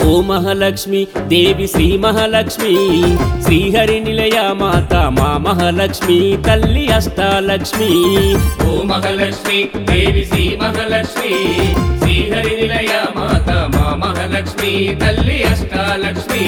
ఓ మహాలక్ష్మి దేవి శ్రీ మహాలక్ష్మి శ్రీహరి నిలయ మాత మా మహాలక్ష్మి తల్లి అష్టాలక్ష్మి ఓ మహాలక్ష్మి దేవి శ్రీ మహాలక్ష్మి శ్రీహరి నిలయ మాత మా మహాలక్ష్మి తల్లి అష్టాలక్ష్మి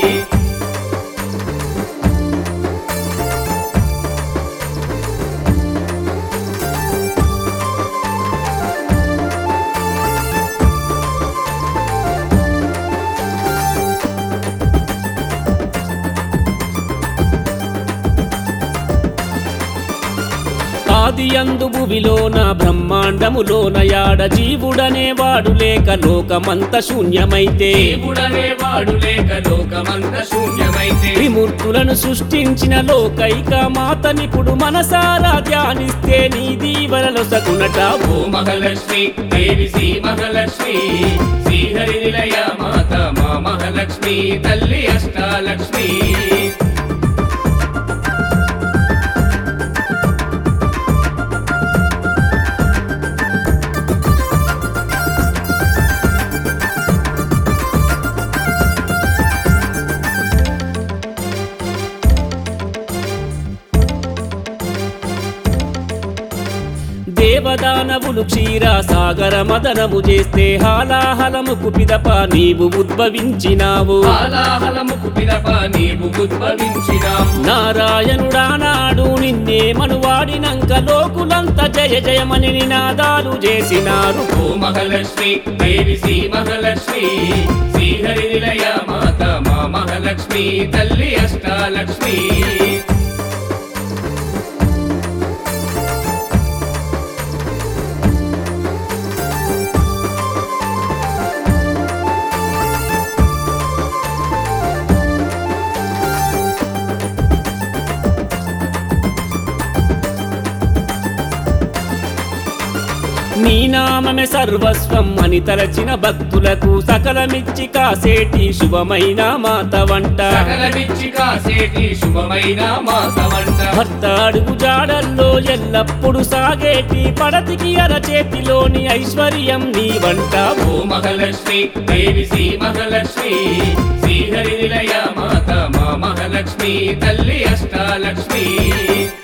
ఆది అందు భువిలోన బ్రహ్మాండములోన యాడ జీవుడనే వాడు లేక లోకమంత శూన్యమైతే దేవుడనే వాడు లేక లోకమంత శూన్యమైతే త్రిమూర్తులను సృష్టించిన లోకైక మాతనిప్పుడు మనసారా ధ్యానిస్తే నీ దీవెనలు సగునట ఓ మహాలక్ష్మి దేవి శ్రీ మహాలక్ష్మి శ్రీహరి నిలయ మాత మా మహాలక్ష్మి తల్లి అష్టాలక్ష్మి దేవదానవులు క్షీర సాగర మదనము చేస్తే హాలాహలముకు పిదప నీవు ఉద్భవించినావు ఆలాహలముకు పిదప నీవు ఉద్భవించినావు నారాయణుడానాడు నిన్నే మనువాడినంక లోకులంత జయ జయమని నినాదాలు చేసినారు ఓ మహాలక్ష్మి దేవి శ్రీ మహాలక్ష్మి శ్రీహరి నిలయ మాత మా మహాలక్ష్మి తల్లి అష్టాలక్ష్మి నీ నామమే సర్వస్వం అని తలచిన భక్తులకు సకలమిచ్చి కాసేటి శుభమైన మాత వంట సకలమిచ్చి కాసేటి శుభమైన మాత వంట భర్త అడుగు జాడల్లో ఎల్లప్పుడు సాగేటి పడతికి అరచేతిలోని ఐశ్వర్యం నీ వంట ఓ మహాలక్ష్మి దేవి శ్రీ మహాలక్ష్మి శ్రీహరి నిలయ మాత మా మహాలక్ష్మి తల్లి అష్టాలక్ష్మి